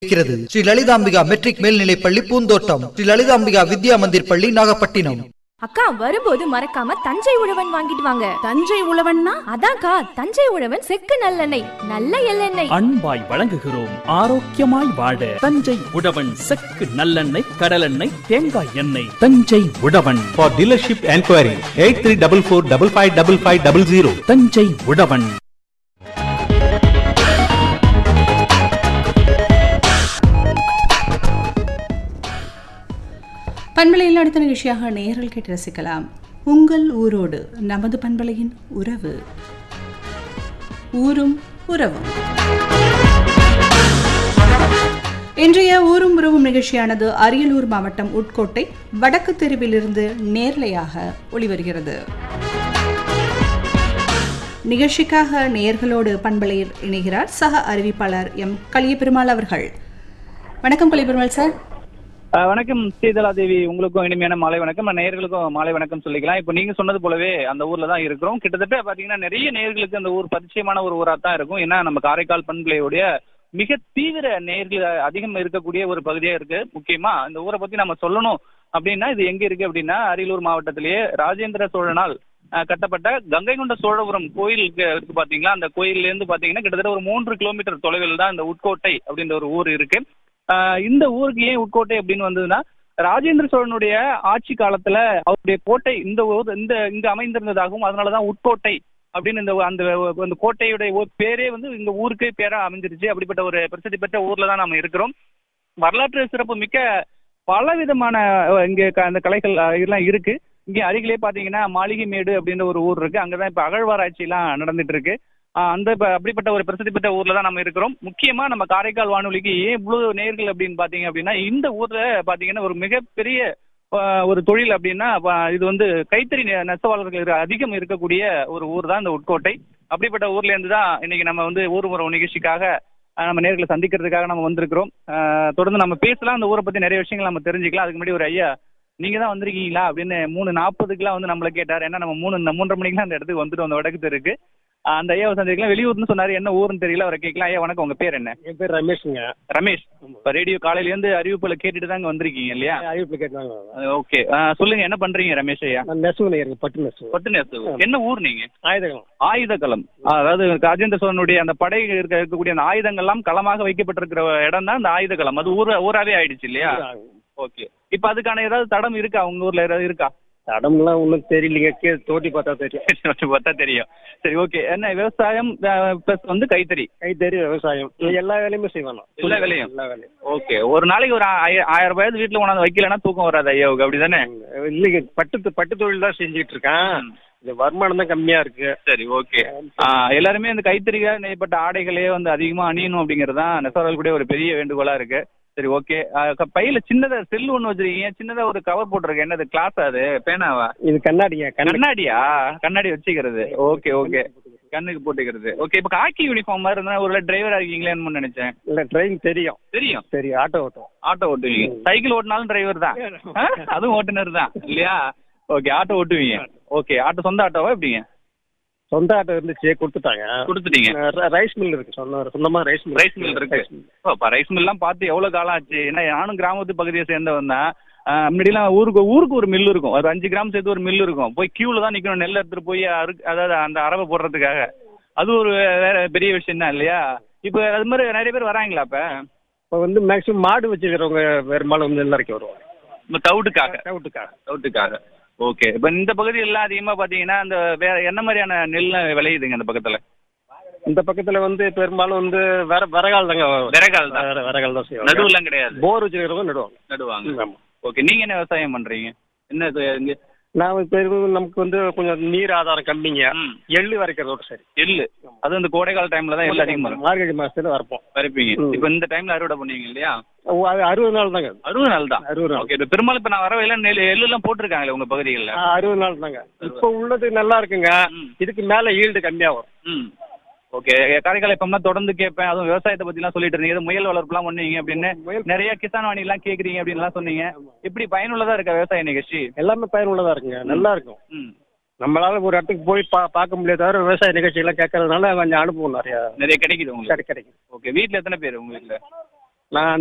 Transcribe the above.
இருக்கிறது ஸ்ரீ லலிதாம்பிகா மெட்ரிக் மேல்நிலைப் பள்ளி பூந்தோட்டம் ஸ்ரீ லலிதாம்பிகா வித்யா மந்திர் பள்ளி நாகப்பட்டினம் அக்கா வரும்போது மறக்காம தஞ்சை உழவன் வாங்கிட்டு வாங்க தஞ்சை உழவன்னா அதான்க்கா தஞ்சை உழவன் செக்கு நல்லெண்ணெய் நல்ல எள்ளெண்ணெய் அன்பாய் வழங்குகிறோம் ஆரோக்கியமாய் வாழ தஞ்சை உழவன் செக்கு நல்லெண்ணெய் கடலெண்ணெய் தேங்காய் எண்ணெய் தஞ்சை உழவன் For dealership enquiry, 8344555500. தஞ்சை உழவன் பண்பலையில் அடுத்த நிகழ்ச்சியாக நேரில் கேட்டு ரசிக்கலாம் உங்கள் ஊரோடு நமது பண்பலையின் உறவு ஊரும் உறவும் இன்றைய ஊரும் உறவும் நிகழ்ச்சியானது அரியலூர் மாவட்டம் உட்கோட்டை வடக்கு தெருவிலிருந்து நேர்லையாக ஒளிவருகிறது நிகழ்ச்சிக்காக நேயர்களோடு பண்பலையில் இணைகிறார் சக அறிவிப்பாளர் எம் கலியபெருமாள் அவர்கள் வணக்கம் கலியபெருமாள் சார் அஹ் வணக்கம் ஸ்ரீதலா தேவி உங்களுக்கும் இனிமையான மாலை வணக்கம் நான் நேயர்களுக்கும் மாலை வணக்கம் சொல்லிக்கலாம் இப்போ நீங்க சொன்னது போலவே அந்த ஊர்ல தான் இருக்கிறோம் கிட்டத்தட்ட பாத்தீங்கன்னா நிறைய நேயர்களுக்கு அந்த ஊர் பரிச்சயமான ஒரு ஊரா தான் இருக்கும் ஏன்னா நம்ம காரைக்கால் பண்பலையுடைய மிக தீவிர நேயர்கள் அதிகம் இருக்கக்கூடிய ஒரு பகுதியா இருக்கு முக்கியமா இந்த ஊரை பத்தி நம்ம சொல்லணும் அப்படின்னா இது எங்க இருக்கு அப்படின்னா அரியலூர் மாவட்டத்திலேயே ராஜேந்திர சோழனால் அஹ், கட்டப்பட்ட கங்கை கொண்ட சோழபுரம் கோயிலுக்கு இருக்கு பாத்தீங்களா அந்த கோயில்ல இருந்து பாத்தீங்கன்னா கிட்டத்தட்ட ஒரு மூன்று கிலோமீட்டர் தொலைவில் தான் இந்த உட்கோட்டை அப்படின்ற ஒரு ஊர் இருக்கு ஆஹ் இந்த ஊருக்கு ஏன் உட்கோட்டை அப்படின்னு வந்ததுன்னா ராஜேந்திர சோழனுடைய ஆட்சி காலத்துல அவருடைய கோட்டை இந்த ஊர் இந்த இங்க அமைந்திருந்ததாகவும் அதனாலதான் உட்கோட்டை அப்படின்னு இந்த அந்த அந்த கோட்டையுடைய ஒரு பேரே வந்து இந்த ஊருக்கே பேரா அமைஞ்சிருச்சு அப்படிப்பட்ட ஒரு பிரசித்தி பெற்ற ஊர்ல தான் நம்ம இருக்கிறோம் வரலாற்று சிறப்பு மிக்க பல விதமான அஹ், இங்க க- அந்த கலைகள் அஹ், இதெல்லாம் இருக்கு இங்க அருகிலே பாத்தீங்கன்னா மாளிகைமேடு அப்படின்ற ஒரு ஊர் இருக்கு அங்கதான் இப்ப அகழ்வாராய்ச்சி எல்லாம் நடந்துட்டு இருக்கு ஆஹ் அந்த இப்ப அப்படிப்பட்ட ஒரு பிரசித்தி பெற்ற ஊர்ல தான் நம்ம இருக்கிறோம் முக்கியமா நம்ம காரைக்கால் வானொலிக்கு ஏன் இவ்வளவு நேர்கள் அப்படின்னு பாத்தீங்க அப்படின்னா இந்த ஊர்ல பாத்தீங்கன்னா ஒரு மிகப்பெரிய ஆஹ் ஒரு தொழில் அப்படின்னா அப்ப இது வந்து கைத்தறி நெ- நெசவாளர்கள் இரு- அதிகம் இருக்கக்கூடிய ஒரு ஊர் தான் இந்த உட்கோட்டை அப்படிப்பட்ட ஊர்ல இருந்து தான் இன்னைக்கு நம்ம வந்து ஊர் உறவு நிகழ்ச்சிக்காக ஆஹ் நம்ம நேர்களை சந்திக்கிறதுக்காக நம்ம வந்திருக்கிறோம் ஆஹ் தொடர்ந்து நம்ம பேசலாம் அந்த ஊரை பத்தி நிறைய விஷயங்கள் நம்ம தெரிஞ்சுக்கலாம் அதுக்கு முன்னாடி ஒரு ஐயா நீங்க தான் வந்திருக்கீங்களா அப்படின்னு மூணு நாற்பதுக்குலாம் வந்து நம்மள கேட்டார் ஏன்னா நம்ம மூணு மூன்றரை மணிக்கெல்லாம் அந்த இடத்துக்கு வந்துட்டு அந்த வடக்கு தெருக்கு ஆஹ் அந்த ஐயாவை சந்திக்கலாம் வெளியூர்னு சொன்னாரு என்ன ஊருன்னு தெரியல அவரை கேட்கலாம் ஐயா வணக்கம் உங்க பேர் என்ன என் பேர் ரமேஷுங்க ரமேஷ் இப்ப ரேடியோ காலையில இருந்து அறிவிப்புல கேட்டுட்டு தாங்க வந்திருக்கீங்க இல்லையா அறிவிப்பு கேட்டாங்க ஓகே சொல்லுங்க என்ன பண்றீங்க ரமேஷ் ஐயா நான் நெசவு நெய்யறேங்க பட்டு நெசவு பட்டு நெசவு என்ன ஊர் நீங்க ஆயுதகம் ஆயுதகளம் அதாவது ராஜேந்திர சோழனுடைய அந்த படை இருக்க இருக்கக்கூடிய அந்த ஆயுதங்கள்லாம் களமாக வைக்கப்பட்டிருக்கிற இடம் தான் அந்த ஆயுதகளம் அது ஊர ஊராவே ஆயிடுச்சு இல்லையா ஓகே இப்ப அதுக்கான ஏதாவது தடம் இருக்கா உங்க ஊர்ல ஏதாவது இருக்கா தடம்லாம் ஒன்றும் தெரியலைங்க கீழே தோட்டி பார்த்தா தெரியும் பார்த்தா தெரியும் சரி ஓகே என்ன விவசாயம் பிளஸ் வந்து கைத்தறி கை தெரியும் விவசாயம் இது எல்லா வேலையுமே செய்வேன் நான். எல்லா வேலையும்? எல்லா வேலையும் ஓகே ஒரு நாளைக்கு ஒரு ஆய- ஆயிரம் ரூபாய் வீட்டுல கொண்டாந்து வைக்கலன்னா தூக்கம் வராது ஐயாவுக்கு அப்படிதானே இல்லைங்க பட்டு பட்டு தொழில் தான் செஞ்சுட்டு இருக்கேன் இந்த வருமானம் தான் கம்மியா இருக்கு சரி ஓகே எல்லாருமே இந்த கைத்தறியாக நெய்யப்பட்ட ஆடைகளே வந்து அதிகமா அணியணும் அப்படிங்கிறது தான் நெசவாளர்களுடைய ஒரு பெரிய வேண்டுகோளா இருக்கு சரி ஓகே பையில சின்னதா செல் ஒண்ணு வச்சிருக்கீங்க சின்னதா ஒரு கவர் போட்டிருக்கு என்னது கிளாஸ் அது பேனாவா இது கண்ணாடிங்க கண்ணாடி கண்ணாடியா கண்ணாடி வச்சுக்கிறது ஓகே ஓகே கண்ணுக்கு போட்டுக்கிறது ஓகே இப்ப காக்கி யூனிஃபார்ம் மாதிரி இருந்தா ஒரு டிரைவரா இருக்கீங்களேன்னு நினைச்சேன் இல்ல டிரைவிங் தெரியும் தெரியும் தெரியும் ஆட்டோ ஓட்டும் ஆட்டோ ஓட்டுவீங்க சைக்கிள் ஓட்டினாலும் டிரைவர் தான் ஆ? அதுவும் ஓட்டுநர் தான் இல்லையா ஓகே ஆட்டோ ஓட்டுவீங்க ஓகே ஆட்டோ சொந்த ஆட்டோவா எப்படிங்க சொந்த ஆட்டோ இருந்துச்சு கொடுத்துட்டாங்க கொடுத்துட்டீங்க ர- ரைஸ் மில் இருக்கு சொந்த சொந்தமா ரைஸ் மில் ரைஸ் மில் இருக்கு ஓ, அப்ப ரைஸ் மில்லாம் பார்த்து எவ்வளவு காலம் ஆச்சு ஏன்னா நானும் கிராமத்து பகுதியை சேர்ந்தவன் தான் ஆஹ் முன்னாடிலாம் ஊருக்கு ஊருக்கு ஒரு மில் இருக்கும் ஒரு அஞ்சு கிராம் சேர்த்து ஒரு மில் இருக்கும் போய் கியூல தான் நிக்கணும் நெல் எடுத்துட்டு போய் அறு அதாவது அந்த அரவை போடுறதுக்காக அது ஒரு வேற பெரிய விஷயம் தான் இல்லையா இப்போ அது மாதிரி நிறைய பேர் வராங்களா அப்ப இப்போ வந்து மேக்ஸிமம் மாடு வச்சுக்கிறவங்க பெரும்பாலும் வந்து நெல் அரைக்க வருவாங்க இந்த தவிட்டுக்காக டவுட்டுக்காக தவிட்டுக்காக ஓகே இப்போ இந்த பகுதியெல்லாம் அதிகமா பாத்தீங்கன்னா அந்த வேற என்ன மாதிரியான நெல் விளையுதுங்க அந்த பக்கத்துல இந்த பக்கத்துல வந்து பெரும்பாலும் வந்து வர வரகால் தாங்க விறகால் தான் வர- வரகால் தான் செய்வாங்க நடுவுலாம் கிடையாது போர் வச்சுக்கிறவங்க நடுவாங்க நடுவாங்க ஆமா ஓகே நீங்க என்ன விவசாயம் பண்றீங்க என்ன இது இங்க நான் வந்து பெரும் நமக்கு வந்து கொஞ்சம் நீர் ஆதாரம் கம்மிங்க ம். எள்ளு வரைக்கிறதோட சரி எள்ளு அது இந்த கோடைக்கால டைம்ல தான் எள்ளு அதிகமா இருக்கும் மார்கழி மாசத்துல வரப்போம் பறிப்பீங்க ம். இப்போ இந்த டைம்ல அறுவடை பண்ணுவீங்க இல்லையா ஓ, அது அறுபது நாள் தாங்க அறுபது நாள் தான் அறுபது நாள் ஓகே இப்போ பெரும்பாலும் இப்போ நான் வர எல்லாம் நெல் எள்ளு எல்லாம் போட்டிருக்காங்களே உங்க பகுதிகளில் ஆ, அறுபது நாள் தாங்க இப்போ உள்ளது நல்லா இருக்குங்க ம். இதுக்கு மேல ஈல்டு கம்மியா வரும் ம் ஓகே காரைக்கால் எப்பமா தொடர்ந்து கேட்பேன் அதுவும் விவசாயத்தை பத்திலாம் சொல்லிட்டு இருந்தீங்க இது முயல் வளர்ப்புலாம் பண்ணுவீங்க அப்படின்னு முயல் நிறைய கிசான் வாணி எல்லாம் கேக்குறீங்க அப்படின்லாம் சொன்னீங்க எப்படி பயனுள்ளதா இருக்கா விவசாய நிகழ்ச்சி எல்லாமே பயனுள்ளதா இருக்குங்க நல்லா இருக்கும் ம் நம்மளால ஒரு இடத்துக்கு போய் பா பார்க்க முடியாத தவிர விவசாய நிகழ்ச்சியெல்லாம் கேட்கறதுனால கொஞ்சம் அனுபவம் நிறைய நிறைய கிடைக்குது உங்களுக்கு கிடை- கிடைக்கும் ஓகே வீட்ல எத்தனை பேர் உங்க வீட்ல நான்